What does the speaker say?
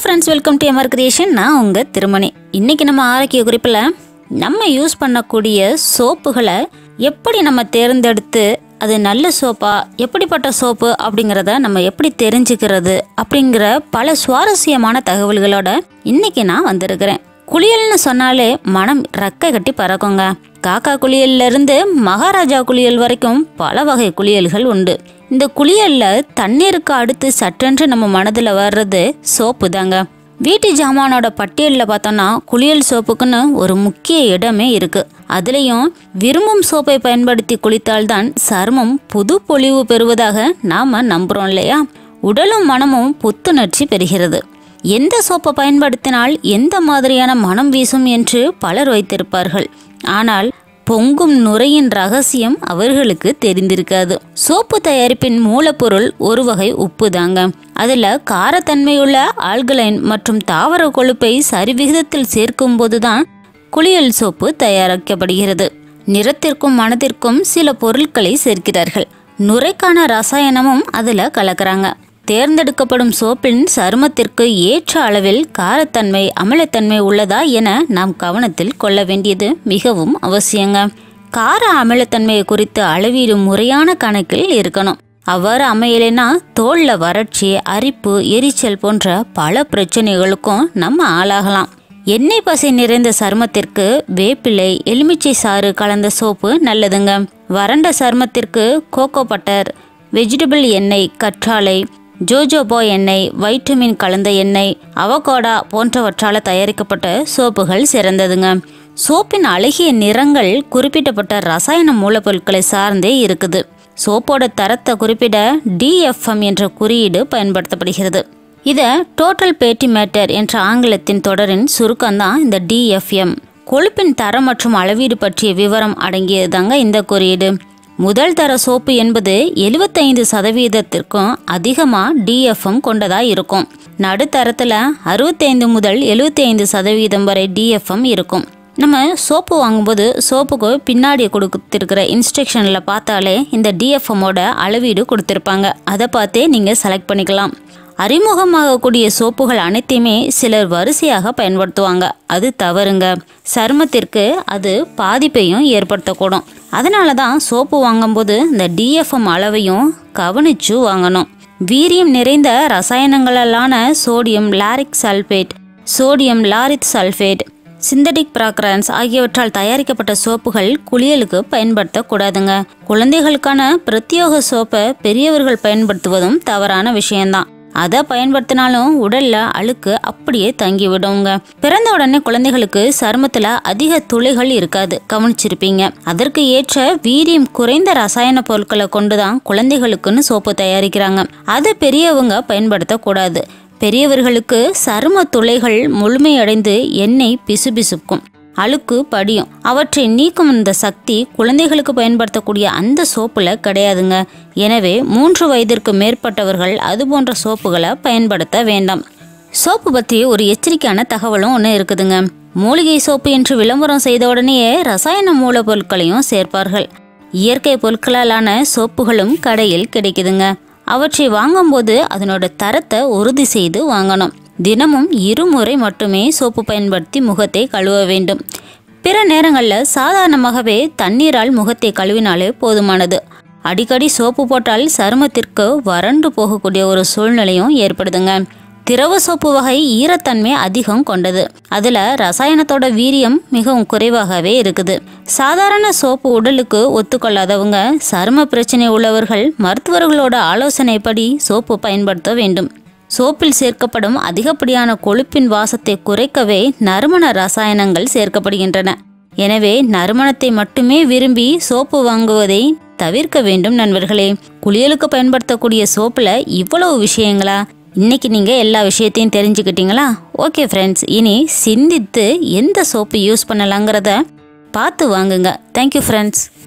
friends welcome to எமர் creation நான் உங்கள் திருமணி இன்னைக்கு நம்ம ஆரோக்கிய குறிப்பில் நம்ம யூஸ் பண்ணக்கூடிய சோப்புகளை எப்படி நம்ம தேர்ந்தெடுத்து அது நல்ல சோப்பா எப்படிப்பட்ட சோப்பு அப்படிங்கிறத நம்ம எப்படி தெரிஞ்சுக்கிறது அப்படிங்கிற பல சுவாரஸ்யமான தகவல்களோட இன்னைக்கு நான் வந்திருக்கிறேன் குளியல்னு சொன்னாலே மனம் ரெக்கை கட்டி பறக்குங்க காக்கா குளியல்ல இருந்து மகாராஜா குளியல் வரைக்கும் பல வகை குளியல்கள் உண்டு இந்த குளியல்ல தண்ணீருக்கு அடுத்து சட்டென்று நம்ம மனதில் வர்றது சோப்பு தாங்க வீட்டு ஜாமானோட பட்டியலில் பார்த்தோம்னா குளியல் சோப்புக்குன்னு ஒரு முக்கிய இடமே இருக்கு அதுலேயும் விரும்பும் சோப்பை பயன்படுத்தி குளித்தால்தான் சருமம் புது பொலிவு பெறுவதாக நாம நம்புறோம் இல்லையா உடலும் மனமும் புத்துணர்ச்சி பெறுகிறது எந்த சோப்பை பயன்படுத்தினால் எந்த மாதிரியான மனம் வீசும் என்று பலர் வைத்திருப்பார்கள் ஆனால் பொங்கும் நுரையின் ரகசியம் அவர்களுக்கு தெரிந்திருக்காது சோப்பு தயாரிப்பின் மூலப்பொருள் ஒரு வகை உப்பு தாங்க அதுல காரத்தன்மையுள்ள ஆல்கலைன் மற்றும் தாவர கொழுப்பை சரிவிகிதத்தில் சேர்க்கும் போதுதான் குளியல் சோப்பு தயாரிக்கப்படுகிறது நிறத்திற்கும் மனதிற்கும் சில பொருட்களை சேர்க்கிறார்கள் நுரைக்கான ரசாயனமும் அதுல கலக்குறாங்க தேர்ந்தெடுக்கப்படும் சோப்பின் சருமத்திற்கு ஏற்ற அளவில் காரத்தன்மை அமிலத்தன்மை உள்ளதா என நாம் கவனத்தில் கொள்ள வேண்டியது மிகவும் அவசியங்க கார அமிலத்தன்மையை குறித்து அளவீடு முறையான கணக்கில் இருக்கணும் அவ்வாறு அமையலைன்னா தோல்ல வறட்சி அரிப்பு எரிச்சல் போன்ற பல பிரச்சனைகளுக்கும் நம்ம ஆளாகலாம் எண்ணெய் பசை நிறைந்த சருமத்திற்கு வேப்பிலை எலுமிச்சை சாறு கலந்த சோப்பு நல்லதுங்க வறண்ட சருமத்திற்கு கோகோ பட்டர் வெஜிடபிள் எண்ணெய் கற்றாழை ஜோஜோபோ எண்ணெய் வைட்டமின் கலந்த எண்ணெய் அவகோடா போன்றவற்றால் தயாரிக்கப்பட்ட சோப்புகள் சிறந்ததுங்க சோப்பின் அழகிய நிறங்கள் குறிப்பிட்டப்பட்ட ரசாயன மூலப்பொருட்களை சார்ந்தே இருக்குது சோப்போட தரத்தை குறிப்பிட டிஎஃப்எம் என்ற குறியீடு பயன்படுத்தப்படுகிறது இதை டோட்டல் பேட்டி மேட்டர் என்ற ஆங்கிலத்தின் தொடரின் சுருக்கம்தான் இந்த டிஎஃப்எம் கொழுப்பின் தரம் மற்றும் அளவீடு பற்றிய விவரம் அடங்கியதுதாங்க இந்த குறியீடு முதல் தர சோப்பு என்பது எழுபத்தைந்து சதவீதத்திற்கும் அதிகமாக டிஎஃப்எம் கொண்டதாக இருக்கும் நடுத்தரத்தில் அறுபத்தைந்து முதல் எழுபத்தைந்து சதவீதம் வரை டிஎஃப்எம் இருக்கும் நம்ம சோப்பு வாங்கும்போது சோப்புக்கு பின்னாடி கொடுத்துருக்கிற இன்ஸ்ட்ரக்ஷனில் பார்த்தாலே இந்த டிஎஃப்எம்மோட அளவீடு கொடுத்துருப்பாங்க அதை பார்த்தே நீங்கள் செலக்ட் பண்ணிக்கலாம் அறிமுகமாகக்கூடிய சோப்புகள் அனைத்தையுமே சிலர் வரிசையாக பயன்படுத்துவாங்க அது தவறுங்க சருமத்திற்கு அது பாதிப்பையும் ஏற்படுத்தக்கூடும் அதனால தான் சோப்பு வாங்கும்போது இந்த டிஎஃப்எம் அளவையும் கவனிச்சு வாங்கணும் வீரியம் நிறைந்த ரசாயனங்களான sodium lauryl sulphate sodium laureth sulphate synthetic fragrance ஆகியவற்றால் தயாரிக்கப்பட்ட சோப்புகள் குளியலுக்கு பயன்படுத்தக்கூடாதுங்க குழந்தைகளுக்கான பிரத்யோக சோப்பை பெரியவர்கள் பயன்படுத்துவதும் தவறான விஷயம்தான் அதை பயன்படுத்தினாலும் உடல்ல அழுக்கு அப்படியே தங்கிவிடுங்க பிறந்த உடனே குழந்தைகளுக்கு சருமத்துல அதிக துளைகள் இருக்காது கவனிச்சிருப்பீங்க அதற்கு ஏற்ற வீரியம் குறைந்த ரசாயன பொருட்களை கொண்டுதான் குழந்தைகளுக்குன்னு சோப்பு தயாரிக்கிறாங்க அதை பெரியவங்க பயன்படுத்தக்கூடாது பெரியவர்களுக்கு சரும துளைகள் முழுமையடைந்து எண்ணெய் பிசுபிசுக்கும் அழுக்கு படியும் அவற்றை நீக்கும் இந்த சக்தி குழந்தைகளுக்கு பயன்படுத்தக்கூடிய அந்த சோப்புல கிடையாதுங்க எனவே மூன்று வயதிற்கு மேற்பட்டவர்கள் அது போன்ற சோப்புகளை பயன்படுத்த வேண்டாம் சோப்பு பற்றி ஒரு எச்சரிக்கையான தகவலும் ஒன்று இருக்குதுங்க மூலிகை சோப்பு என்று விளம்பரம் செய்த உடனேயே ரசாயன மூலப்பொருட்களையும் சேர்ப்பார்கள் இயற்கை பொருட்களாலான சோப்புகளும் கடையில் கிடைக்குதுங்க அவற்றை வாங்கும்போது அதனோட தரத்தை உறுதி செய்து வாங்கணும் தினமும் இருமுறை மட்டுமே சோப்பு பயன்படுத்தி முகத்தை கழுவ வேண்டும் பிற நேரங்களில் சாதாரணமாகவே தண்ணீரால் முகத்தை கழுவினாலே போதுமானது அடிக்கடி சோப்பு போட்டால் சருமத்திற்கு வறண்டு போகக்கூடிய ஒரு சூழ்நிலையும் ஏற்படுதுங்க திரவ சோப்பு வகை ஈரத்தன்மை அதிகம் கொண்டது அதில் ரசாயனத்தோட வீரியம் மிகவும் குறைவாகவே இருக்குது சாதாரண சோப்பு உடலுக்கு ஒத்துக்கொள்ளாதவங்க சரும பிரச்சனை உள்ளவர்கள் மருத்துவர்களோட ஆலோசனைப்படி சோப்பு பயன்படுத்த வேண்டும் சோப்பில் சேர்க்கப்படும் அதிகப்படியான கொழுப்பின் வாசத்தை குறைக்கவே நறுமண ரசாயனங்கள் சேர்க்கப்படுகின்றன எனவே நறுமணத்தை மட்டுமே விரும்பி சோப்பு வாங்குவதை தவிர்க்க வேண்டும் நண்பர்களே குளியலுக்கு பயன்படுத்தக்கூடிய சோப்பில் இவ்வளவு விஷயங்களா இன்னைக்கு நீங்கள் எல்லா விஷயத்தையும் தெரிஞ்சுக்கிட்டீங்களா ஓகே ஃப்ரெண்ட்ஸ் இனி சிந்தித்து எந்த சோப்பு யூஸ் பண்ணலாங்கிறத பார்த்து வாங்குங்க தேங்க்யூ ஃப்ரெண்ட்ஸ்